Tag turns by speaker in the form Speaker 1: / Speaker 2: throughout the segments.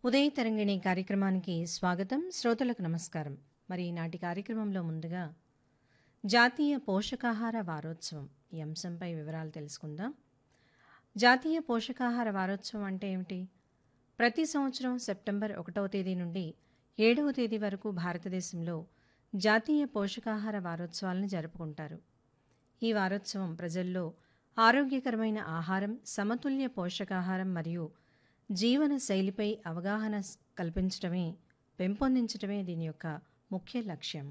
Speaker 1: ఉదయ తరంగిణి కార్యక్రమానికి స్వాగతం శ్రోతలకు నమస్కారం మరి ఈనాటి కార్యక్రమంలో ముందుగా జాతీయ పోషకాహార వారోత్సవం ఈ అంశంపై వివరాలు తెలుసుకుందాం జాతీయ పోషకాహార వారోత్సవం అంటే ఏమిటి ప్రతి సంవత్సరం సెప్టెంబర్ ఒకటవ తేదీ నుండి ఏడవ తేదీ వరకు భారతదేశంలో జాతీయ పోషకాహార వారోత్సవాలను జరుపుకుంటారు ఈ వారోత్సవం ప్రజల్లో ఆరోగ్యకరమైన ఆహారం సమతుల్య పోషకాహారం మరియు జీవన శైలిపై అవగాహన స్- కల్పించడమే పెంపొందించడమే దీని యొక్క ముఖ్య లక్ష్యం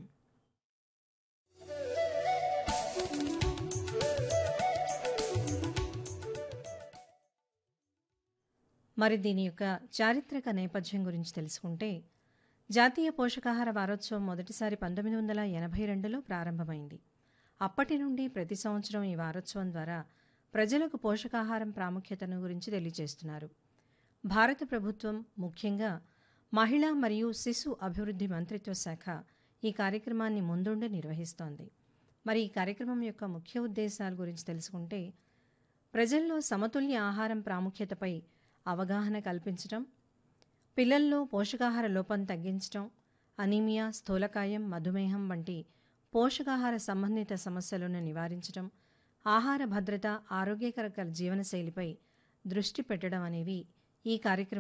Speaker 1: మరి దీని యొక్క చారిత్రక నేపథ్యం గురించి తెలుసుకుంటే జాతీయ పోషకాహార వారోత్సవం మొదటిసారి పంతొమ్మిది వందల ఎనభై రెండులో ప్రారంభమైంది అప్పటి నుండి ప్రతి సంవత్సరం ఈ వారోత్సవం ద్వారా ప్రజలకు పోషకాహారం ప్రాముఖ్యతను గురించి తెలియజేస్తున్నారు భారత ప్రభుత్వం ముఖ్యంగా మహిళా మరియు శిశు అభివృద్ధి మంత్రిత్వ శాఖ ఈ కార్యక్రమాన్ని ముందుండి నిర్వహిస్తోంది మరి ఈ కార్యక్రమం యొక్క ముఖ్య ఉద్దేశాల గురించి తెలుసుకుంటే ప్రజల్లో సమతుల్య ఆహారం ప్రాముఖ్యతపై అవగాహన కల్పించడం పిల్లల్లో పోషకాహార లోపం తగ్గించడం అనీమియా స్థూలకాయం మధుమేహం వంటి పోషకాహార సంబంధిత సమస్యలను నివారించడం ఆహార భద్రత ఆరోగ్యకర జీవనశైలిపై దృష్టి పెట్టడం అనేవి ఈ కార్యక్రమం